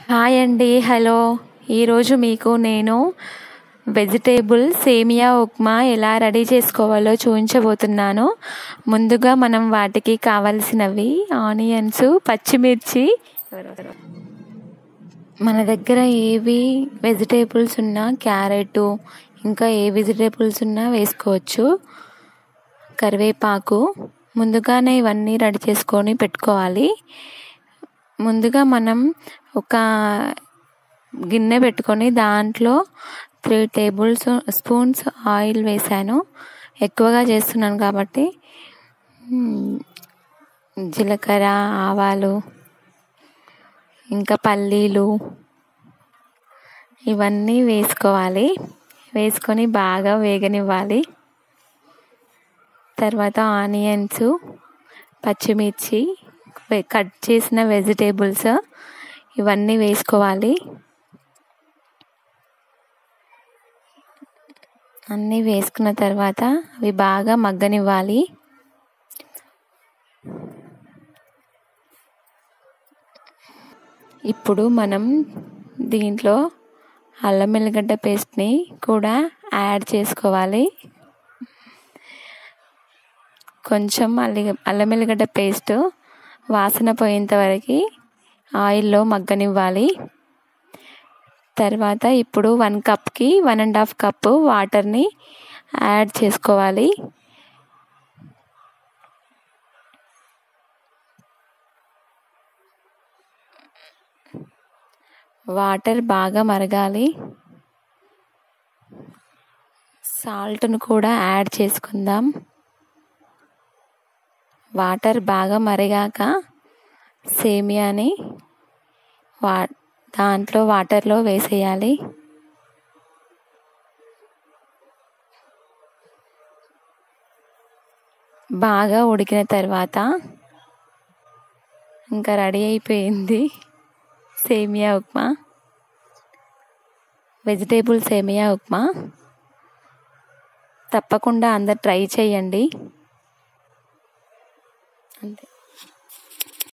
hi అండి hello ఈరోజు మీకు నేను వెజిటేబుల్ సేమియా ఉప్మా ఎలా రెడీ చేసుకోవాలో చూపించబోతున్నాను ముందుగా మనం వాటికి కావలసినవి ఆనియన్స్ పచ్చిమిర్చి మన దగ్గర ఏవి వెజిటేబుల్స్ ఉన్నా క్యారెట్ ఇంకా ఏ వెజిటేబుల్స్ ఉన్నా వేసుకోవచ్చు కరివేపాకు ముందుగానే ఇవన్నీ రెడీ చేసుకొని పెట్టుకోవాలి ముందుగా మనం ఒక గిన్నె పెట్టుకొని దాంట్లో త్రీ టేబుల్స్ స్పూన్స్ ఆయిల్ వేసాను ఎక్కువగా చేస్తున్నాను కాబట్టి జీలకర్ర ఆవాలు ఇంకా పల్లీలు ఇవన్నీ వేసుకోవాలి వేసుకొని బాగా వేగనివ్వాలి తర్వాత ఆనియన్స్ పచ్చిమిర్చి కట్ చేసిన వెజిటేబుల్స్ ఇవన్నీ వేసుకోవాలి అన్నీ వేసుకున్న తర్వాత అవి బాగా మగ్గనివ్వాలి ఇప్పుడు మనం దీంట్లో అల్లం ఎల్లిగడ్డ పేస్ట్ని కూడా యాడ్ చేసుకోవాలి కొంచెం అల్లి అల్లం ఎల్లిగడ్డ పేస్ట్ వాసన పోయేంత వరకు ఆయిల్లో మగ్గనివ్వాలి తర్వాత ఇప్పుడు వన్ కప్కి వన్ అండ్ హాఫ్ కప్పు వాటర్ని యాడ్ చేసుకోవాలి వాటర్ బాగా మరగాలి సాల్ట్ను కూడా యాడ్ చేసుకుందాం వాటర్ బాగా మరిగాక సేమియాని వా దాంట్లో వాటర్లో వేసేయాలి బాగా ఉడికిన తర్వాత ఇంకా రెడీ అయిపోయింది సేమియా ఉప్మా వెజిటేబుల్ సేమియా ఉప్మా తప్పకుండా అందరు ట్రై చేయండి అంతే